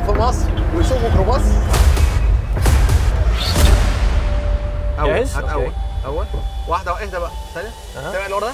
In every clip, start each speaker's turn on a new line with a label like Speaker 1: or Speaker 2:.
Speaker 1: في مصر ويسوق ميكروباص اول
Speaker 2: جاهز؟
Speaker 1: هات
Speaker 2: أوكي.
Speaker 1: اول اول واحده اهدى بقى ثانيه
Speaker 2: أها.
Speaker 1: سامع اللي ورا ده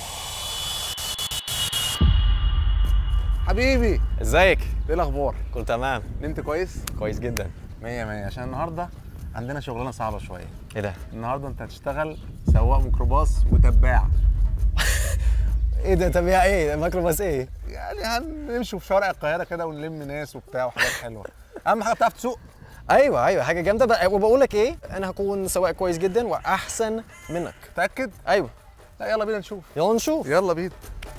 Speaker 1: حبيبي
Speaker 2: ازيك
Speaker 1: ايه الاخبار
Speaker 2: كل تمام
Speaker 1: نمت كويس
Speaker 2: كويس جدا
Speaker 1: مية مية عشان النهارده عندنا شغلانه صعبه شويه
Speaker 2: ايه ده
Speaker 1: النهارده انت هتشتغل سواق ميكروباص وتباع
Speaker 2: ايه ده طب يا ايه ميكروباص ايه
Speaker 1: يعني هنمشي في شوارع القاهره كده ونلم ناس وبتاع وحاجات حلوه اهم حاجه بتعرف تسوق
Speaker 2: ايوه ايوه حاجه جامده بقى- وبقول لك ايه انا هكون سواق كويس جدا واحسن منك
Speaker 1: متاكد
Speaker 2: ايوه
Speaker 1: لا يلا بينا نشوف
Speaker 2: يلا نشوف
Speaker 1: يلا بينا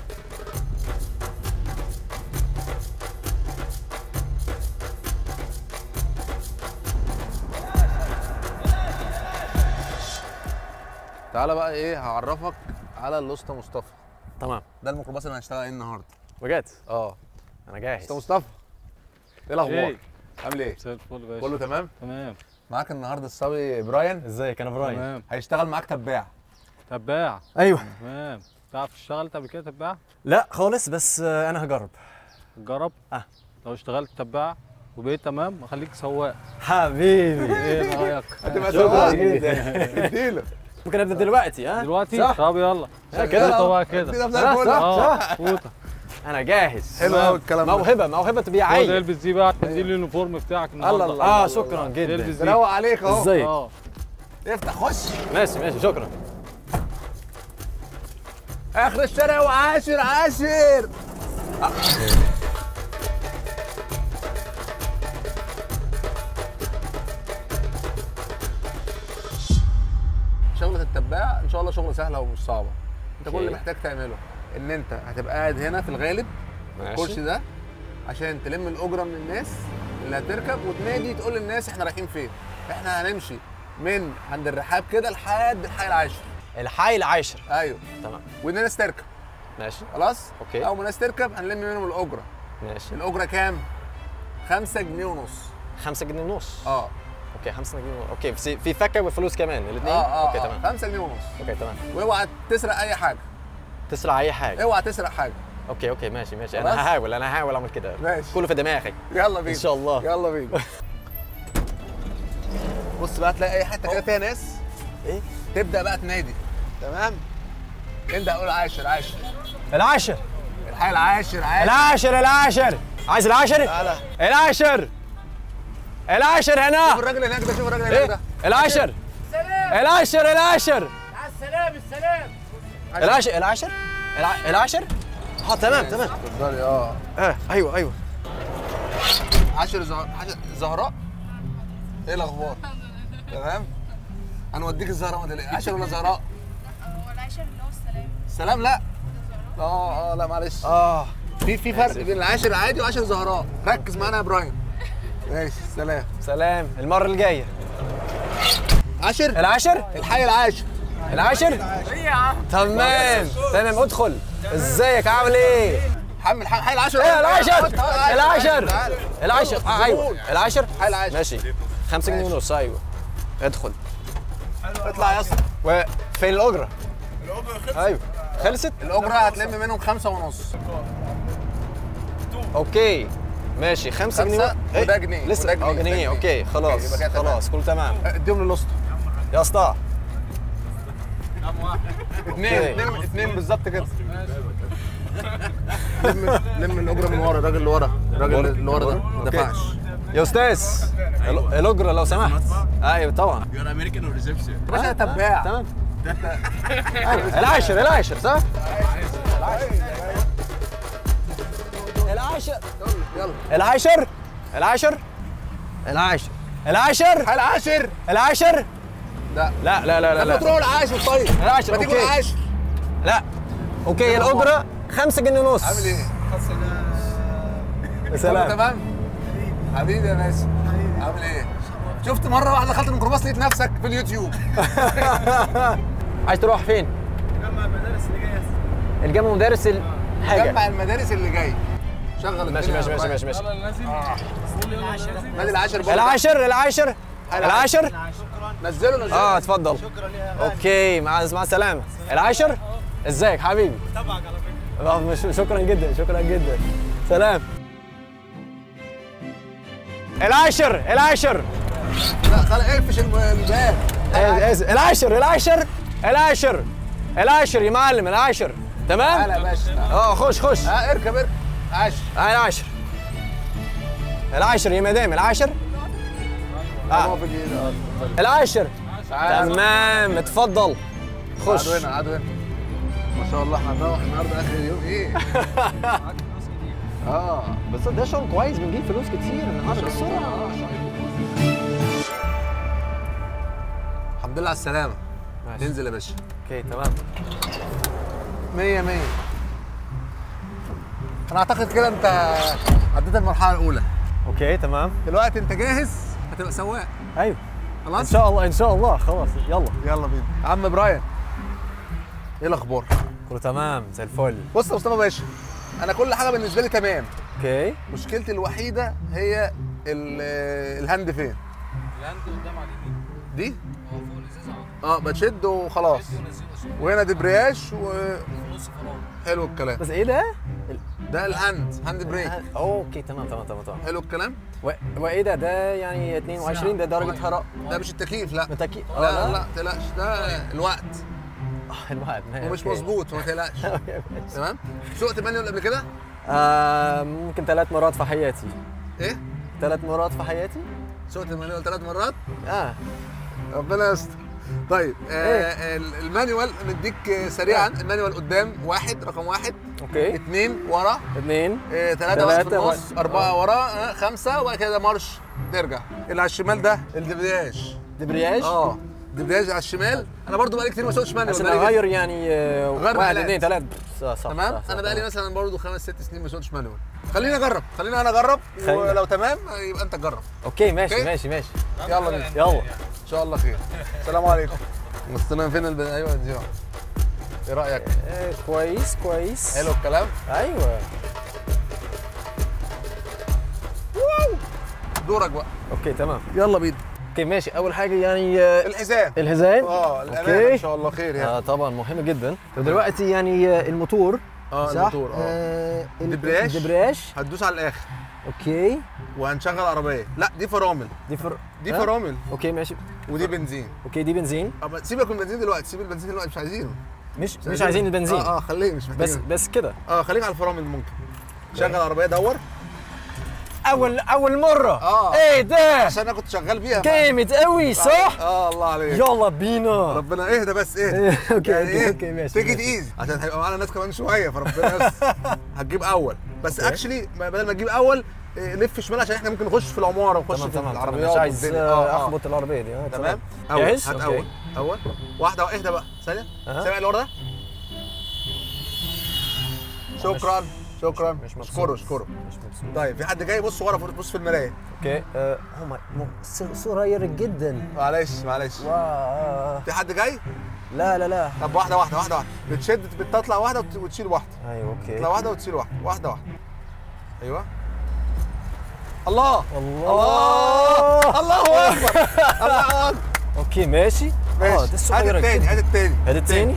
Speaker 1: تعالى بقى ايه هعرفك على الاسطى مصطفى
Speaker 2: تمام
Speaker 1: ده الميكروباص اللي هنشتغل عليه النهارده
Speaker 2: بجد
Speaker 1: اه
Speaker 2: انا جاهز
Speaker 1: اسطى مصطفى ايه الاخبار
Speaker 3: ايه
Speaker 1: عامل ايه
Speaker 3: مساء الفل يا باشا
Speaker 1: كله تمام
Speaker 3: تمام
Speaker 1: معاك النهارده الصبي براين
Speaker 2: ازيك انا براين
Speaker 3: تمام
Speaker 1: هيشتغل معاك تباع
Speaker 3: تباع
Speaker 2: ايوه
Speaker 3: تمام تعرف اشتغلت قبل كده تباع
Speaker 2: لا خالص بس آه، انا هجرب
Speaker 3: جرب
Speaker 2: اه.
Speaker 3: لو اشتغلت تباع وبقيت تمام اخليك سواق
Speaker 2: حبيبي
Speaker 3: ايه رايك
Speaker 1: هتبقى
Speaker 2: شكراً
Speaker 1: سواق
Speaker 2: جداً.
Speaker 1: اديله
Speaker 2: ممكن ابدا دلوقتي ها
Speaker 3: دلوقتي
Speaker 2: صح
Speaker 3: طب يلا
Speaker 2: لا، كده.
Speaker 3: فوطة بقى كده
Speaker 1: كده زي
Speaker 2: صح،
Speaker 1: الفل
Speaker 2: صح.
Speaker 3: اه فوطة
Speaker 2: انا جاهز
Speaker 1: حلو قوي الكلام ده
Speaker 2: موهبه موهبه
Speaker 3: خد
Speaker 2: طبيعيه
Speaker 3: البس دي بقى دي اليونيفورم بتاعك النهارده
Speaker 1: الله
Speaker 2: اه شكرا
Speaker 3: البس
Speaker 2: جدا
Speaker 3: دي
Speaker 1: روق عليك اهو
Speaker 2: ازيك
Speaker 3: اه
Speaker 1: افتح خش
Speaker 2: ماشي ماشي شكرا
Speaker 1: اخر الشارع وعاشر عاشر شغلة التباع ان شاء الله شغلة سهلة ومش صعبة انت كل اللي
Speaker 2: أوكي.
Speaker 1: محتاج تعمله ان انت هتبقى قاعد هنا في الغالب الكرسي
Speaker 2: ماشي
Speaker 1: ده عشان تلم الاجرة من الناس اللي هتركب وتنادي تقول للناس احنا رايحين فين احنا هنمشي من عند الرحاب كده لحد الحي العاشر
Speaker 2: الحي العاشر
Speaker 1: ايوه
Speaker 2: تمام
Speaker 1: وان الناس تركب
Speaker 2: ماشي
Speaker 1: خلاص
Speaker 2: أوكي.
Speaker 1: اول ما الناس تركب هنلم منهم الاجره
Speaker 2: ماشي
Speaker 1: الاجره كام 5 جنيه ونص
Speaker 2: 5 جنيه ونص
Speaker 1: اه
Speaker 2: اوكي 5 جنيه ونص اوكي في في فكه وفلوس كمان الاثنين
Speaker 1: اه اه
Speaker 2: اوكي
Speaker 1: آه.
Speaker 2: تمام
Speaker 1: 5 جنيه ونص
Speaker 2: اوكي تمام
Speaker 1: واوعى تسرق اي حاجه
Speaker 2: تسرع اي حاجه
Speaker 1: اوعى تسرق حاجه
Speaker 2: اوكي اوكي ماشي ماشي
Speaker 1: خلاص؟
Speaker 2: انا هحاول انا هحاول اعمل كده
Speaker 1: ماشي.
Speaker 2: كله في دماغي
Speaker 1: يلا بينا
Speaker 2: ان شاء الله
Speaker 1: يلا بينا بص بقى تلاقي اي حته كده فيها ناس
Speaker 2: ايه
Speaker 1: تبدا بقى تنادي تمام انت قول عاشر عاشر
Speaker 2: العاشر
Speaker 1: الحي العاشر عاشر
Speaker 2: العاشر العاشر عايز العاشر
Speaker 1: تعالى
Speaker 2: العاشر العاشر هنا
Speaker 1: شوف الراجل هناك ده شوف الراجل هناك
Speaker 2: ايه
Speaker 1: ده
Speaker 2: العاشر العاشر العاشر
Speaker 4: السلام السلام
Speaker 2: العاشر العاشر الع- العاشر اه تمام تمام
Speaker 1: اتفضلي اه
Speaker 2: اه ايوه ايوه
Speaker 1: عاشر زهر... عاشر زهراء ايه الاخبار تمام هنوديك الزهراء ما تقلقش. عاشر ولا زهراء
Speaker 4: هو العشاء اللي هو السلام
Speaker 1: سلام لا اه اه لا معلش
Speaker 2: اه
Speaker 1: في في فرق بين العاشر عادي وعاشر زهراء ركز معانا يا ابراهيم ماشي سلام
Speaker 2: سلام المره الجايه
Speaker 1: عاشر
Speaker 2: العاشر
Speaker 1: الحي العاشر
Speaker 2: العاشر تمام تمام ادخل ازيك عامل ايه
Speaker 1: حمل حي الحي العاشر
Speaker 2: ايه العاشر
Speaker 1: تعال.
Speaker 2: العاشر
Speaker 1: تعال.
Speaker 2: العاشر آه ايوه العاشر
Speaker 1: الحي العاشر
Speaker 2: ماشي 5 جنيه ونص ايوه ادخل
Speaker 1: اطلع يا اسطى
Speaker 2: وفين الاجره؟ الاجره خلصت ايوه خلصت؟
Speaker 1: الاجره هتلم منهم خمسة ونص
Speaker 2: اوكي ماشي 5 جنيه
Speaker 1: خمسة
Speaker 2: إيه؟
Speaker 1: وده جنيه،
Speaker 2: لسه
Speaker 1: وده جنيه،
Speaker 2: اه
Speaker 1: وده
Speaker 2: جنيه
Speaker 1: جنيه.
Speaker 2: اوكي خلاص
Speaker 1: يبقى كده تمام.
Speaker 2: خلاص كله تمام
Speaker 1: اديهم للاسطى
Speaker 2: يا اسطى
Speaker 1: اثنين
Speaker 2: أوكي.
Speaker 1: اثنين اثنين بالظبط كده لم لم الاجره من ورا الراجل اللي ورا الراجل اللي ورا ده ما
Speaker 2: أوكي.
Speaker 1: دفعش
Speaker 2: يا استاذ ال- الاجره لو سمحت ايوه طبعا
Speaker 1: يا باشا تباع
Speaker 2: تمام أيوة. العاشر العاشر صح؟ العاشر
Speaker 1: يلا
Speaker 2: العاشر العاشر العاشر العاشر
Speaker 1: حي العاشر
Speaker 2: العاشر
Speaker 1: لا
Speaker 2: لا لا لا لا,
Speaker 1: لما
Speaker 2: لا.
Speaker 1: تروحوا العاشر طيب
Speaker 2: العاشر،
Speaker 1: ما تيجوا
Speaker 2: أوكي.
Speaker 1: العاشر
Speaker 2: لا اوكي الاجره 5 جنيه ونص
Speaker 1: عامل ايه؟
Speaker 2: يا
Speaker 1: كله
Speaker 2: سلام
Speaker 1: تمام؟ حبيبي يا باشا عامل ايه؟ شفت مره واحده دخلت الميكروباص لقيت نفسك في اليوتيوب
Speaker 2: عايز تروح فين؟
Speaker 4: جمع المدارس اللي جايه
Speaker 2: الجامعه مدرس ال- حاجه
Speaker 1: جمع المدارس اللي جاي شغل
Speaker 2: ماشي
Speaker 1: الدنيا
Speaker 2: ماشي
Speaker 1: يا
Speaker 2: ماشي
Speaker 1: إبراهيم.
Speaker 2: ماشي ماشي
Speaker 1: نادي العاشر بقول لك.
Speaker 2: العاشر العاشر العاشر
Speaker 1: نزله نزله
Speaker 2: اه اتفضل اوكي مع مع السلامه العاشر ازيك حبيبي
Speaker 4: تبعك على فكره
Speaker 2: آه، مش- شكرا جدا شكرا جدا سلام العاشر العاشر
Speaker 1: لا خلاص اقفش الم- الباب
Speaker 2: إيه، إيه، العاشر العاشر العاشر العاشر يا معلم العاشر تمام
Speaker 1: تعالى يا باشا
Speaker 2: اه خش خش
Speaker 1: اه اركب اركب عاش
Speaker 2: آه، العاشر العاشر يا مدام العاشر
Speaker 1: هو في الجديد اه
Speaker 2: العاشر
Speaker 1: تعالى
Speaker 2: تمام اتفضل خش
Speaker 1: قعدوا هنا قعدوا هنا ما شاء الله احنا هنروح النهارده اخر اليوم ايه اه
Speaker 2: بس ده شغل كويس بنجيب فلوس كتير النهارده بسرعه
Speaker 1: الحمد لله على السلامه
Speaker 2: ماشي.
Speaker 1: ننزل يا باشا
Speaker 2: اوكي تمام
Speaker 1: 100 100 انا اعتقد كده انت عديت المرحله الاولى
Speaker 2: اوكي تمام
Speaker 1: دلوقتي انت جاهز هتبقى سواق
Speaker 2: ايوه ان
Speaker 1: خلاص
Speaker 2: شاء الله ان شاء الله خلاص يلا
Speaker 1: يلا بينا عم براين ايه الاخبار
Speaker 2: كله تمام زي الفل
Speaker 1: بص يا مصطفى باشا انا كل حاجه بالنسبه لي تمام
Speaker 2: اوكي
Speaker 1: مشكلتي الوحيده هي ال- الهاند فين
Speaker 3: الهاند قدام على اليمين
Speaker 1: دي
Speaker 3: هو فوق الازاز على
Speaker 1: اه بتشد وخلاص
Speaker 3: طول ونزله شويه
Speaker 1: وهنا دبرياج وحلو
Speaker 3: في نص فراغ
Speaker 1: الكلام
Speaker 2: بس ايه ده؟
Speaker 1: ده الهاند هاند بريك
Speaker 2: اوكي تمام تمام تمام تمام
Speaker 1: حلو الكلام
Speaker 2: و- وايه ده ده يعني 22 ده درجه حراره
Speaker 1: ده مش التكييف لا
Speaker 2: متأكد
Speaker 1: لا لا ما تقلقش ده الوقت
Speaker 2: الوقت ما-
Speaker 1: ومش
Speaker 2: أوكي.
Speaker 1: مظبوط ما تقلقش تمام سوقت مانيوال قبل كده
Speaker 2: آه ممكن ثلاث مرات في حياتي
Speaker 1: ايه
Speaker 2: ثلاث مرات في حياتي
Speaker 1: سوقت المانيوال ثلاث مرات
Speaker 2: اه
Speaker 1: ربنا يستر طيب آه ال- المانيوال نديك آه، سريعا المانيوال قدام واحد رقم واحد
Speaker 2: اوكي
Speaker 1: اثنين ورا
Speaker 2: اثنين
Speaker 1: آه، ثلاثة واحد في
Speaker 2: تلاتة
Speaker 1: النص
Speaker 2: و-
Speaker 1: أربعة ورا آه، خمسة وبعد كده مارش ترجع اللي على الشمال ده الدبرياج
Speaker 2: دبرياج
Speaker 1: اه دبرياج على الشمال انا برضو بقالي كتير ما سوقتش مانيوال
Speaker 2: عشان
Speaker 1: بقالي
Speaker 2: اغير يعني آه،
Speaker 1: غير
Speaker 2: واحد
Speaker 1: آلات.
Speaker 2: اثنين ثلاث صح صح
Speaker 1: تمام
Speaker 2: صح، صح،
Speaker 1: انا بقالي
Speaker 2: تمام.
Speaker 1: مثلا برضو خمس ست سنين ما سوقتش مانيوال خليني اجرب خليني انا اجرب
Speaker 2: خلينا.
Speaker 1: ولو تمام يبقى انت تجرب
Speaker 2: اوكي ماشي
Speaker 1: أوكي؟
Speaker 2: ماشي ماشي
Speaker 1: يلا بينا
Speaker 2: يلا
Speaker 1: ان شاء الله خير السلام عليكم مستنى فين الب... ايوه دي بقى. ايه رايك
Speaker 2: آه كويس كويس
Speaker 1: حلو الكلام
Speaker 2: ايوه
Speaker 1: دورك بقى
Speaker 2: اوكي تمام
Speaker 1: يلا بينا
Speaker 2: اوكي ماشي اول حاجه يعني آه،
Speaker 1: الحزام
Speaker 2: الحزام
Speaker 1: اه الأمان
Speaker 2: اوكي
Speaker 1: ان شاء الله خير يعني
Speaker 2: اه طبعا مهم جدا ودلوقتي يعني آه، الموتور
Speaker 1: اه
Speaker 2: صح؟
Speaker 1: الموتور اه
Speaker 2: آه ال-
Speaker 1: دبرياج؟
Speaker 2: الدبرياج
Speaker 1: هتدوس على الاخر
Speaker 2: اوكي
Speaker 1: وهنشغل عربيه لا دي فرامل
Speaker 2: دي فر...
Speaker 1: دي
Speaker 2: آه؟
Speaker 1: فرامل
Speaker 2: اوكي ماشي
Speaker 1: ودي بنزين
Speaker 2: اوكي دي بنزين
Speaker 1: أما سيبك من البنزين دلوقتي سيب البنزين دلوقتي مش عايزينه
Speaker 2: مش مش عايزين البنزين
Speaker 1: اه اه خليه مش
Speaker 2: بس
Speaker 1: محتاجين
Speaker 2: بس كده
Speaker 1: اه خليك على الفرامل ممكن شغل عربيه دور
Speaker 2: اول اول مره
Speaker 1: آه.
Speaker 2: ايه ده
Speaker 1: عشان انا كنت شغال بيها
Speaker 2: جامد قوي صح
Speaker 1: اه الله عليك
Speaker 2: يلا بينا
Speaker 1: ربنا اهدى بس اهدى
Speaker 2: إيه، أوكي،
Speaker 1: يعني
Speaker 2: أوكي،
Speaker 1: إيه؟
Speaker 2: أوكي، ماشي،
Speaker 1: تيجي
Speaker 2: ماشي.
Speaker 1: ايزي عشان هيبقى معانا ناس كمان شويه فربنا بس هتجيب اول بس
Speaker 2: أوكي.
Speaker 1: اكشلي بدل ما تجيب اول إيه، لف شمال عشان احنا ممكن نخش في العماره ونخش
Speaker 2: تمام
Speaker 1: في
Speaker 2: تمام تمام
Speaker 1: العربيات
Speaker 2: مش عايز
Speaker 1: والدنيا.
Speaker 2: آه، اخبط العربيه دي آه،
Speaker 1: تمام اول
Speaker 2: جاهز؟
Speaker 1: هات
Speaker 2: أوكي.
Speaker 1: اول اول واحده اهدى بقى ثانيه
Speaker 2: أها.
Speaker 1: سامع اللي ورا ده شكرا شكرا
Speaker 2: مش مبسوط.
Speaker 1: اشكره اشكره
Speaker 2: مش مبسوط.
Speaker 1: طيب في حد جاي بص ورا بص في المرايه
Speaker 2: اوكي آه، هو ما- مو- ص- صغير جدا
Speaker 1: معلش معلش
Speaker 2: واو
Speaker 1: في حد جاي
Speaker 2: لا لا لا
Speaker 1: طب واحده واحده واحده واحده بتشد بتطلع واحده وت- وتشيل واحده
Speaker 2: ايوه
Speaker 1: تطلع
Speaker 2: اوكي
Speaker 1: واحده وتشيل واحده واحده واحده ايوه الله
Speaker 2: الله
Speaker 1: الله اكبر الله اكبر
Speaker 2: اوكي ماشي اه
Speaker 1: ماشي
Speaker 2: ده
Speaker 1: هات
Speaker 2: الصغير
Speaker 1: التاني
Speaker 2: جدا
Speaker 1: هات التاني
Speaker 2: هذا الثاني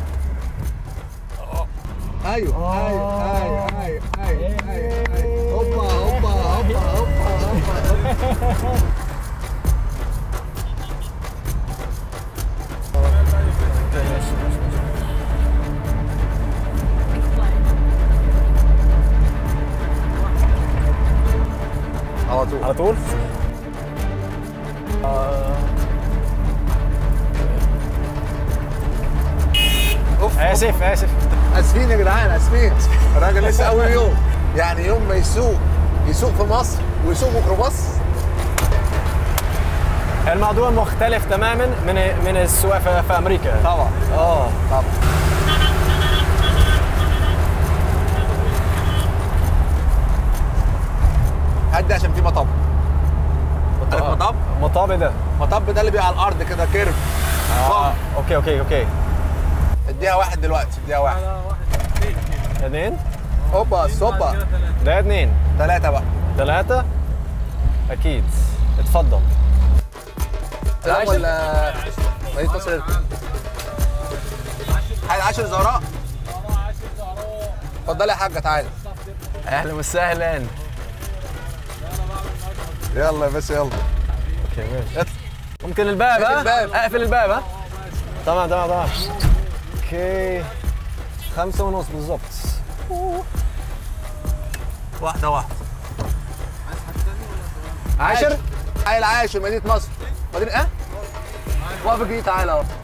Speaker 1: ايوه ايوه ايوه ايوه ايوه ايوه هوبا هوبا هوبا هوبا هوبا على طول
Speaker 2: على طول آه،
Speaker 1: اوف
Speaker 2: اسف اسف
Speaker 1: اسفين يا جدعان اسفين الراجل لسه اول يوم يعني يوم ما يسوق يسوق في مصر ويسوق ميكروباص
Speaker 2: الموضوع مختلف تماما من من السواقه في, في امريكا
Speaker 1: طبعا
Speaker 2: اه
Speaker 1: طبعا هدي عشان في مطب عارف مطب؟
Speaker 2: مطاب ده
Speaker 1: مطب ده اللي بيبقى على الارض كده كيرف
Speaker 2: اه اوكي اوكي اوكي
Speaker 1: اديها واحد دلوقتي اديها واحد
Speaker 3: لا واحد اثنين
Speaker 2: اثنين
Speaker 1: هوبا صوبا
Speaker 2: ده اثنين
Speaker 1: ثلاثة بقى
Speaker 2: ثلاثة اكيد اتفضل
Speaker 1: لا
Speaker 2: عشر؟
Speaker 1: ولا ما يتصل حاجة عشر زهراء اتفضلي يا حاجة تعالي
Speaker 2: اهلا وسهلا
Speaker 1: يلا يا باشا يلا
Speaker 2: اوكي ماشي ممكن الباب
Speaker 1: اقفل
Speaker 2: ها؟
Speaker 1: الباب.
Speaker 2: اقفل الباب ها؟ تمام تمام تمام اوكي خمسة ونص بالضبط
Speaker 1: واحده واحده
Speaker 2: عاشر
Speaker 1: حي العاشر مدينه مصر مدينه ايه؟ وقف الجديد تعالى اهو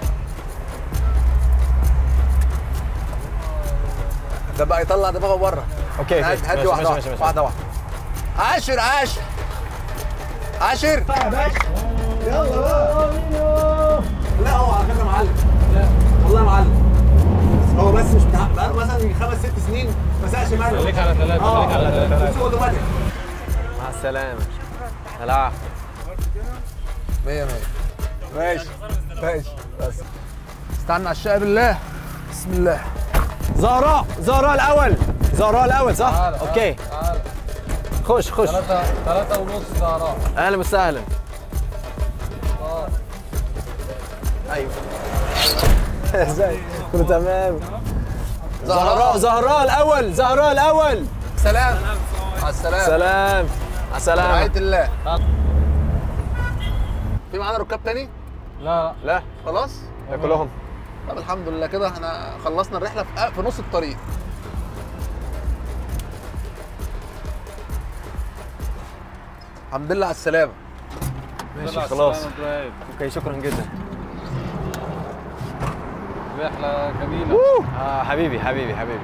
Speaker 1: ده بقى يطلع دماغه بره
Speaker 2: اوكي
Speaker 1: هات
Speaker 2: اوكي
Speaker 1: هات
Speaker 2: ماشي
Speaker 1: واحده
Speaker 2: ماشي
Speaker 1: واحده
Speaker 2: ماشي
Speaker 1: واحده واحده عاشر عاشر عاشر لا هو على فكره معلم والله معلم هو بس مش بتاع بقاله مثلا خمس ست سنين ما سقش معانا
Speaker 3: خليك على ثلاثة
Speaker 1: اه
Speaker 3: خليك على ثلاثة
Speaker 1: بس هو اوتوماتيك
Speaker 2: مع السلامة العفو
Speaker 1: مية مية ماشي ماشي بس استنى على الشقة بالله بسم الله
Speaker 2: زهراء زهراء الأول زهراء الأول صح؟
Speaker 3: تعال،
Speaker 2: اوكي
Speaker 3: تعال
Speaker 2: خش خش
Speaker 3: ثلاثة ثلاثة ونص زهراء
Speaker 2: أهلا وسهلا
Speaker 3: اه
Speaker 2: ايوه ازاي كله تمام
Speaker 1: زهراء
Speaker 2: زهراء زهراء الاول زهراء الاول
Speaker 1: سلام مع السلامة
Speaker 2: سلام مع السلامه
Speaker 1: رعاية الله في معانا ركاب تاني؟
Speaker 3: لا
Speaker 2: لا
Speaker 1: خلاص؟
Speaker 2: ده كلهم
Speaker 1: طب الحمد لله كده احنا خلصنا الرحلة في, في نص الطريق الحمد لله على السلامة
Speaker 2: ماشي
Speaker 3: طلع
Speaker 2: خلاص
Speaker 3: السلامة إبراهيم.
Speaker 2: اوكي شكرا جدا
Speaker 3: رحلة جميلة
Speaker 2: آه حبيبي حبيبي حبيبي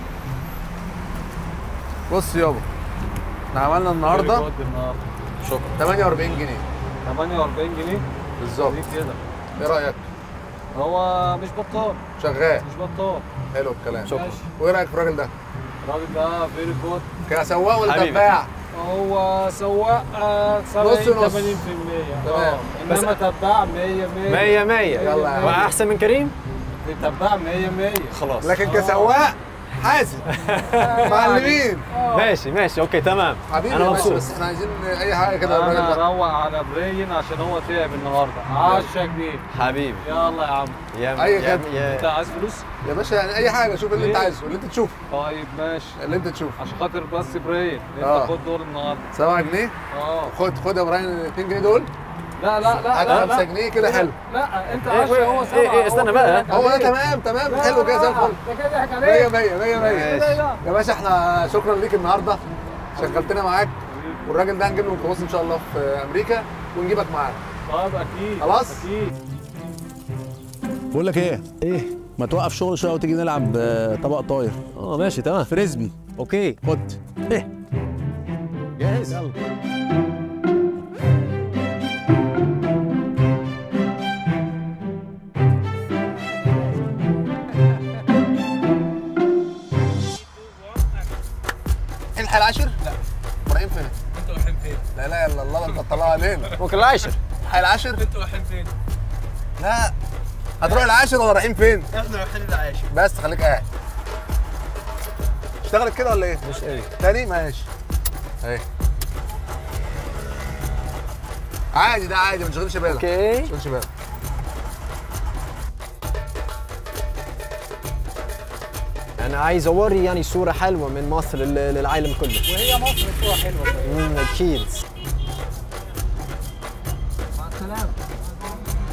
Speaker 1: بص يابا احنا عملنا النهارده
Speaker 3: النهارده النهارده
Speaker 2: شكرا
Speaker 1: 48 جنيه
Speaker 3: 48 جنيه
Speaker 1: بالظبط
Speaker 3: ليه كده
Speaker 1: ايه رأيك؟
Speaker 3: هو مش بطال
Speaker 1: شغال
Speaker 3: مش بطال
Speaker 1: حلو الكلام
Speaker 2: شكرا.
Speaker 3: ماشي.
Speaker 1: وايه رأيك في الراجل ده؟
Speaker 3: الراجل ده فيري جود
Speaker 1: كسواق ولا
Speaker 2: حبيبي.
Speaker 1: تباع؟
Speaker 3: هو سواق آه، 70
Speaker 1: نص نص.
Speaker 3: 80%
Speaker 1: تمام.
Speaker 3: اه
Speaker 2: بس-
Speaker 3: انما تباع 100 100
Speaker 2: 100 100
Speaker 1: يلا يا عم.
Speaker 2: واحسن من كريم
Speaker 3: تباع 100 100
Speaker 2: خلاص
Speaker 1: لكن كسواق حازم معلمين
Speaker 2: ماشي ماشي اوكي تمام
Speaker 1: حبيبي
Speaker 2: انا
Speaker 1: يا باشا
Speaker 2: مبسوط
Speaker 1: بس احنا عايزين اي حاجه كده الراجل
Speaker 3: انا
Speaker 1: ده
Speaker 3: اروق على برين عشان هو تعب النهارده 10 جنيه
Speaker 2: حبيبي
Speaker 3: يلا يا عم
Speaker 2: يا
Speaker 1: أي
Speaker 2: يا,
Speaker 1: خدمة.
Speaker 3: انت
Speaker 2: يا
Speaker 3: عايز فلوس؟
Speaker 1: يا باشا يعني اي حاجه شوف اللي انت
Speaker 3: ليه؟
Speaker 1: عايزه اللي انت تشوفه
Speaker 3: طيب ماشي
Speaker 1: اللي انت تشوفه
Speaker 3: عشان خاطر بس برين
Speaker 1: آه.
Speaker 3: انت خد دول النهارده
Speaker 1: 7 جنيه
Speaker 3: اه
Speaker 1: خد خد يا ابراهيم ال 2 جنيه دول
Speaker 3: لا لا لا
Speaker 1: هات
Speaker 3: لا
Speaker 1: 5
Speaker 3: لا
Speaker 1: جنيه كده حلو
Speaker 3: لا انت
Speaker 2: إيه،
Speaker 3: 10 هو
Speaker 2: إيه،
Speaker 3: 7
Speaker 2: إيه، استنى بقى.
Speaker 1: هو ده تمام تمام حلو كده زي الفل
Speaker 3: ده كده ضحك
Speaker 1: 100
Speaker 3: عليك
Speaker 1: 100 100 100
Speaker 2: ماشي.
Speaker 1: يا باشا احنا شكرا ليك النهارده شغلتنا معاك والراجل ده هنجيب له ميكروباص ان شاء الله في امريكا ونجيبك معانا
Speaker 3: طيب اكيد
Speaker 1: خلاص؟
Speaker 3: اكيد
Speaker 5: بقول لك ايه
Speaker 2: ايه
Speaker 5: ما توقف شغل شويه وتيجي نلعب آه، طبق طاير
Speaker 2: اه ماشي تمام
Speaker 5: فريزبي
Speaker 2: اوكي
Speaker 5: خد ايه
Speaker 2: جاهز
Speaker 5: يلا
Speaker 1: الحق العاشر؟ لا ابراهيم فين؟ انتوا رايحين فين؟ لا لا الا الله انت طلع علينا
Speaker 2: ممكن العاشر
Speaker 1: الحق العاشر؟ انتوا رايحين فين؟ لا هتروح العاشر ولا رايحين فين؟
Speaker 4: احنا رايحين العاشر
Speaker 1: بس خليك قاعد اشتغلت كده ولا ايه؟
Speaker 2: مش ايه
Speaker 1: تاني ماشي اهي عادي ده عادي ما تشغلش بالك
Speaker 2: اوكي
Speaker 1: ما تشغلش بالك
Speaker 2: انا عايز اوري يعني صوره حلوه من مصر لل- للعالم كله
Speaker 4: وهي مصر صورة حلوة
Speaker 2: امم اكيد